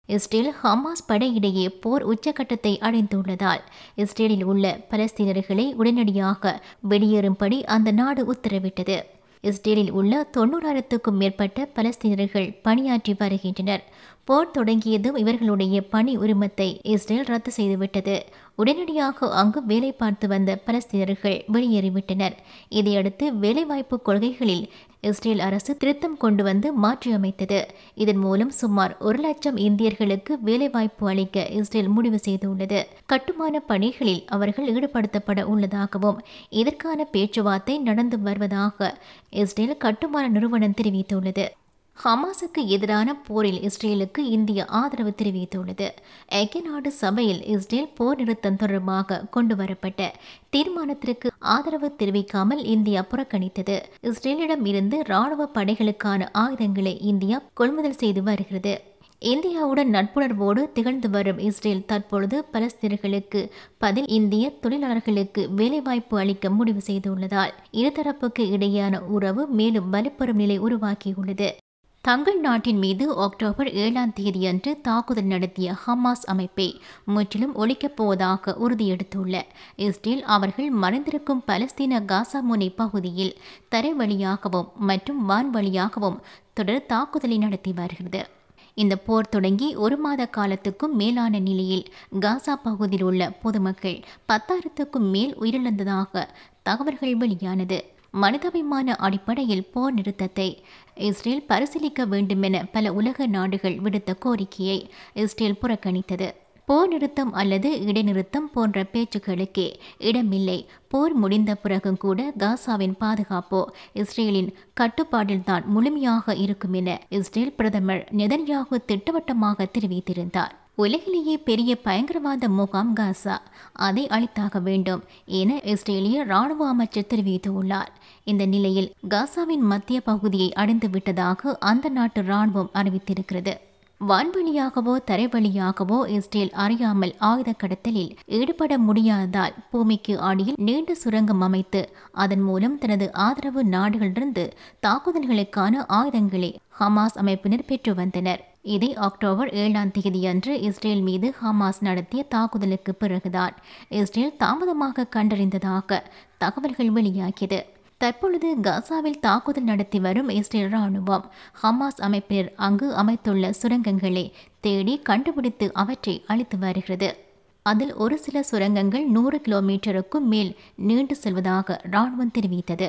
Israel Hamas படையிடையே போர் உச்சக்கட்டத்தை அடைந்துள்ளதால் இஸ்ரேலில் உள்ள பலஸ்தீனர்களை உடனடியாக வெளியேறும்படி அந்த நாடு உத்தரவிட்டது இஸ்ரேலில் உள்ள தொண்ணூறாயிரத்துக்கும் மேற்பட்ட பலஸ்தீனர்கள் பணியாற்றி வருகின்றனர் போர் தொடங்கியதும் இவர்களுடைய பணி உரிமத்தை இஸ்ரேல் ரத்து செய்துவிட்டது உடனடியாக அங்கு வேலை பார்த்து வந்த பலஸ்தீனர்கள் வெளியேறிவிட்டனர் இதையடுத்து வேலைவாய்ப்பு கொள்கைகளில் இஸ்ரேல் அரசு திருத்தம் கொண்டு வந்து மாற்றியமைத்தது இதன் மூலம் சுமார் ஒரு லட்சம் இந்தியர்களுக்கு வேலைவாய்ப்பு அளிக்க இஸ்ரேல் முடிவு செய்துள்ளது கட்டுமான பணிகளில் அவர்கள் ஈடுபடுத்தப்பட உள்ளதாகவும் இதற்கான பேச்சுவார்த்தை நடந்து வருவதாக இஸ்ரேல் கட்டுமான நிறுவனம் தெரிவித்துள்ளது ஹமாஸுக்கு எதிரான போரில் இஸ்ரேலுக்கு இந்தியா ஆதரவு தெரிவித்துள்ளது ஐக்கிய நாடு சபையில் இஸ்ரேல் போர் நிறுத்தம் தொடர்பாக கொண்டு வரப்பட்ட தீர்மானத்திற்கு ஆதரவு தெரிவிக்காமல் இந்தியா புறக்கணித்தது இஸ்ரேலிடம் இருந்து ராணுவ படைகளுக்கான ஆயுதங்களை இந்தியா கொள்முதல் செய்து வருகிறது இந்தியாவுடன் நட்புணர்வோடு திகழ்ந்து வரும் இஸ்ரேல் தற்பொழுது பலஸ்தீனர்களுக்கு பதில் இந்திய தொழிலாளர்களுக்கு வேலைவாய்ப்பு அளிக்க முடிவு செய்துள்ளதால் இருதரப்புக்கு இடையேயான உறவு மேலும் வலுப்பெறும் நிலை உருவாக்கியுள்ளது தங்கள் நாட்டின் மீது அக்டோபர் ஏழாம் தேதியன்று தாக்குதல் நடத்திய ஹமாஸ் அமைப்பை முற்றிலும் ஒழிக்கப் போவதாக உறுதியெடுத்துள்ள இஸ்ரேல் அவர்கள் மறைந்திருக்கும் பலஸ்தீன காசா முனை பகுதியில் தரை வழியாகவும் மற்றும் வான் வழியாகவும் தொடர் தாக்குதலை நடத்தி வருகிறது இந்த போர் தொடங்கி ஒரு மாத காலத்துக்கும் மேலான நிலையில் காசா பகுதியில் உள்ள பொதுமக்கள் பத்தாயிரத்துக்கும் மேல் உயிரிழந்ததாக தகவல்கள் வெளியானது மனிதாபிமான அடிப்படையில் போர் நிறுத்தத்தை இஸ்ரேல் பரிசீலிக்க வேண்டுமென பல உலக நாடுகள் விடுத்த கோரிக்கையை இஸ்ரேல் புறக்கணித்தது போர் நிறுத்தம் அல்லது இடைநிறுத்தம் போன்ற பேச்சுக்களுக்கே இடமில்லை போர் முடிந்த பிறகும் கூட காசாவின் பாதுகாப்போ இஸ்ரேலின் கட்டுப்பாட்டில்தான் முழுமையாக இருக்கும் என இஸ்ரேல் பிரதமர் நெதன்யாகு திட்டவட்டமாக தெரிவித்திருந்தார் உலகிலேயே பெரிய பயங்கரவாத முகாம் காசா அதை அழித்தாக வேண்டும் என இஸ்ரேலிய ராணுவ அமைச்சர் தெரிவித்துள்ளார் இந்த நிலையில் காசாவின் மத்திய பகுதியை அடைந்து விட்டதாக அந்த நாட்டு ராணுவம் அறிவித்திருக்கிறது வான்வழியாகவோ தரைவழியாகவோ இஸ்ரேல் அறியாமல் ஆயுத கடத்தலில் ஈடுபட முடியாததால் பூமிக்கு அடியில் நீண்ட சுரங்கம் அமைத்து அதன் மூலம் தனது ஆதரவு நாடுகளிலிருந்து தாக்குதல்களுக்கான ஆயுதங்களை ஹமாஸ் அமைப்பினர் பெற்று வந்தனர் இதை அக்டோபர் ஏழாம் தேதியன்று இஸ்ரேல் மீது ஹமாஸ் நடத்திய தாக்குதலுக்கு பிறகுதான் இஸ்ரேல் தாமதமாக கண்டறிந்ததாக தகவல்கள் வெளியாகியது தற்பொழுது காசாவில் தாக்குதல் நடத்தி வரும் இஸ்ரேல் ராணுவம் ஹமாஸ் அமைப்பினர் அங்கு அமைத்துள்ள சுரங்கங்களை தேடி கண்டுபிடித்து அவற்றை அழித்து வருகிறது அதில் ஒரு சில சுரங்கங்கள் நூறு கிலோமீட்டருக்கும் மேல் நீண்டு செல்வதாக ராணுவம் தெரிவித்தது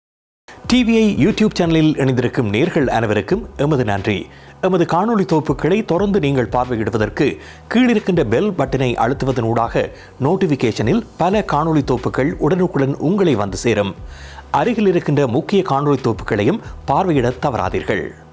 டிவிஐ யூடியூப் சேனலில் இணைந்திருக்கும் நேர்கள் அனைவருக்கும் எமது நன்றி எமது காணொளி தொகுப்புகளை தொடர்ந்து நீங்கள் பார்வையிடுவதற்கு கீழிருக்கின்ற பெல் பட்டனை அழுத்துவதனூடாக நோட்டிஃபிகேஷனில் பல காணொளி தொகுப்புகள் உடனுக்குடன் உங்களை வந்து சேரும் அருகில் இருக்கின்ற முக்கிய காணொளி தொகுப்புகளையும் பார்வையிட தவறாதீர்கள்